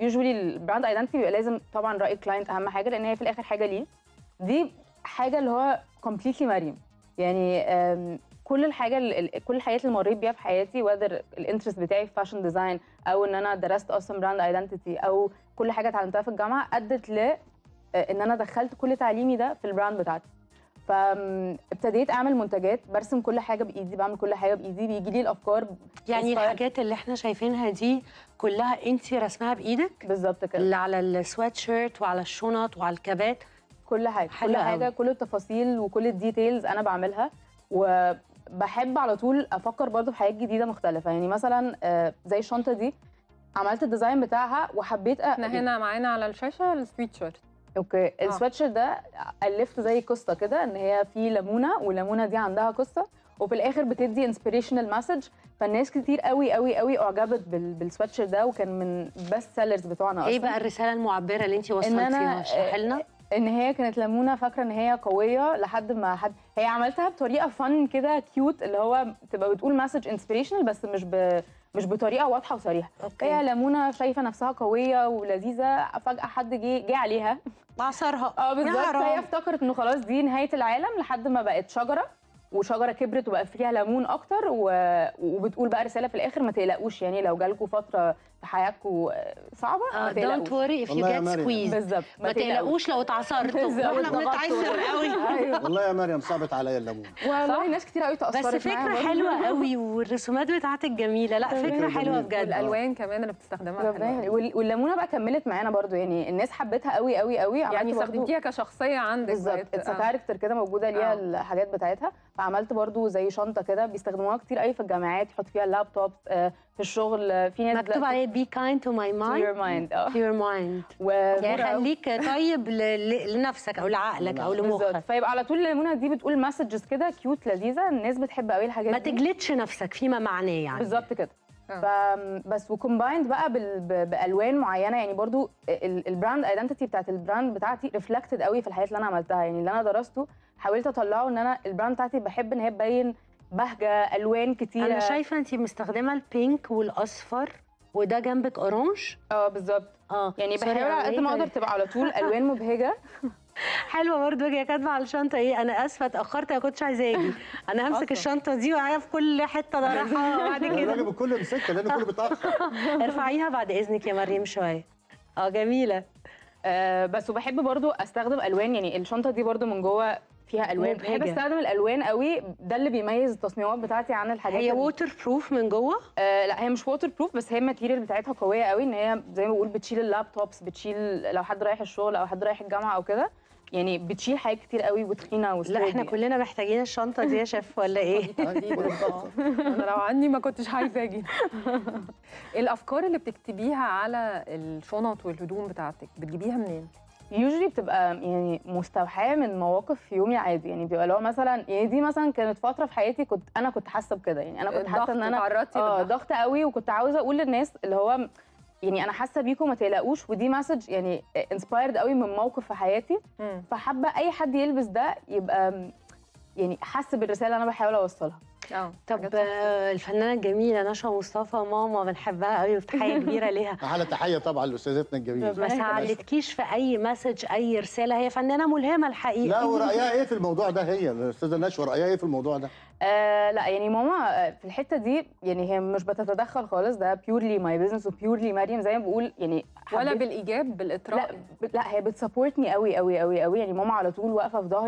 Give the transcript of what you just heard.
يوجوالي البراند ايدنتي بيبقى لازم طبعا راي الكلاينت اهم حاجه لان هي في الاخر حاجه ليه دي حاجه اللي هو كومبليتلي مريم يعني آم، كل الحاجه ال- ال- كل الحاجات اللي مريت بيها في حياتي وذر الانترست بتاعي في فاشن ديزاين او ان انا درست اصلا براند ايدنتيتي او كل حاجه اتعلمتها في الجامعه ادت ل آه، ان انا دخلت كل تعليمي ده في البراند بتاعتي فابتديت اعمل منتجات برسم كل حاجه بايدي بعمل كل حاجه بايدي بيجي لي الافكار يعني inspire- الحاجات اللي احنا شايفينها دي كلها انت رسمها بايدك بالظبط كده اللي على السوات شيرت وعلى الشنط وعلى الكبات كل حاجه حلو كل قوي. حاجه كل التفاصيل وكل الديتيلز انا بعملها وبحب على طول افكر برضو في حاجات جديده مختلفه يعني مثلا آه، زي الشنطه دي عملت الديزاين بتاعها وحبيت أ... احنا هنا معانا على الشاشه السويت شيرت اوكي السويتشر ده الفت زي قصه كده ان هي في ليمونه والليمونه دي عندها قصه وفي الاخر بتدي انسبيريشنال مسج فالناس كتير قوي قوي قوي اعجبت بال... بالسويتشر ده وكان من بيست سيلرز بتوعنا اصلا ايه بقى الرساله المعبره اللي انت أنا- وصلتيها اشرحي لنا ان هي كانت ليمونه فاكره ان هي قويه لحد ما حد هي عملتها بطريقه فن كده كيوت اللي هو تبقى بتقول مسج انسبيريشنال بس مش ب... مش بطريقه واضحه وصريحه هي ليمونه شايفه نفسها قويه ولذيذه فجاه حد جه جه عليها عصرها اه بالظبط حرام. هي افتكرت انه خلاص دي نهايه العالم لحد ما بقت شجره وشجره كبرت وبقى فيها ليمون اكتر و... وبتقول بقى رساله في الاخر ما تقلقوش يعني لو جالكم فتره في حياتكم صعبه ما دونت تقلقوش وري if you والله يا get مريم. squeezed بالظبط ما تقلقوش لو اتعصرتوا بالظبط. احنا بنتعصر قوي ايوه والله يا مريم صعبت عليا الليمون والله ناس كتير قوي تاثرت بس معاها فكره برضه. حلوه قوي والرسومات بتاعتك جميله لا تمام. فكره حلوه جميل. بجد والالوان كمان اللي بتستخدمها ربنا حلوة. يخليك. وال- والليمونه بقى كملت معانا برضو يعني الناس حبتها قوي قوي قوي يعني عملت برضو- استخدمتيها كشخصيه عندك بالظبط بقت- اتس آه. كاركتر كده موجوده ليها آه. الحاجات بتاعتها فعملت برضو زي شنطه كده بيستخدموها كتير قوي في الجامعات يحط فيها اللابتوب آه، في الشغل آه، في ناس مكتوب عليه be kind to my to your mind mind اه your mind و يعني خليك طيب ل- ل- لنفسك او لعقلك او بالظبط لمخك فيبقى على طول الليمونه دي بتقول مسجز كده كيوت لذيذه الناس بتحب قوي الحاجات ما دي تجلدش نفسك فيما معناه يعني بالظبط كده آه. ف بس وكومبايند بقى بال... ب- بالوان معينه يعني برضو ال- البراند ايدنتيتي بتاعت البراند بتاعتي ريفلكتد قوي في الحاجات اللي انا عملتها يعني اللي انا درسته حاولت اطلعه ان انا البراند بتاعتي بحب ان هي تبين بهجه الوان كتيره انا شايفه انت مستخدمه البينك والاصفر وده جنبك اورانج اه بالظبط اه يعني سوري بحاول على قد ما أوي. اقدر تبقى على طول الوان مبهجه حلوه برضه هي كاتبه على الشنطه ايه انا اسفه اتاخرت ما كنتش عايزه اجي انا همسك أصلاً. الشنطه دي واعيها في كل حته ضرحها وبعد الراجل كده بكل مسكه لان كله بيتاخر ارفعيها بعد اذنك يا مريم شويه اه جميله آه بس وبحب برضو استخدم الوان يعني الشنطه دي برضو من جوه فيها الوان بحب مبهجة. استخدم الالوان قوي ده اللي بيميز التصميمات بتاعتي عن الحاجات هي ال- ووتر بروف من جوه آه لا هي مش ووتر بروف بس هي الماتيريال بتاعتها قويه قوي ان هي زي ما بقول بتشيل اللابتوبس بتشيل لو حد رايح الشغل او حد رايح الجامعه او كده يعني بتشيل حاجات كتير قوي وتخينه لا وستريت احنا كلنا محتاجين الشنطه دي يا شيف ولا ايه أيوة، كله بيتاخر. انا لو عني ما كنتش عايزه اجي الافكار اللي بتكتبيها على الشنط والهدوم بتاعتك بتجيبيها منين يوجولي بتبقى يعني مستوحاه من مواقف في يومي عادي يعني بيبقى لو مثلا يعني دي مثلا كانت فتره في حياتي كنت انا كنت حاسه بكده يعني انا كنت حاسه ان انا تعرضتي اه للضغط ضغط قوي وكنت عاوزه اقول للناس اللي هو يعني انا حاسه بيكم ما تقلقوش ودي مسج يعني انسبايرد قوي من موقف في حياتي مم. فحابه اي حد يلبس ده يبقى يعني حس بالرساله اللي انا بحاول اوصلها اه طب حاجات شخصية. آه، الفنانه الجميله نشا مصطفى ماما بنحبها قوي وتحيه كبيره ليها احلى تحيه طبعا لاستاذتنا الجميله ما ساعدتكيش في اي مسج اي رساله هي فنانه ملهمه الحقيقه لا ورايها ايه في الموضوع ده هي الاستاذه نشوى رايها ايه في الموضوع ده آه لا يعني ماما آه، في الحته دي يعني هي مش بتتدخل خالص ده بيورلي ماي بزنس وبيورلي مريم زي ما بقول يعني ولا حبيت- بالايجاب لا بالاطراء ب- لا هي بتسبورتني قوي قوي قوي قوي يعني ماما على طول واقفه في ظهري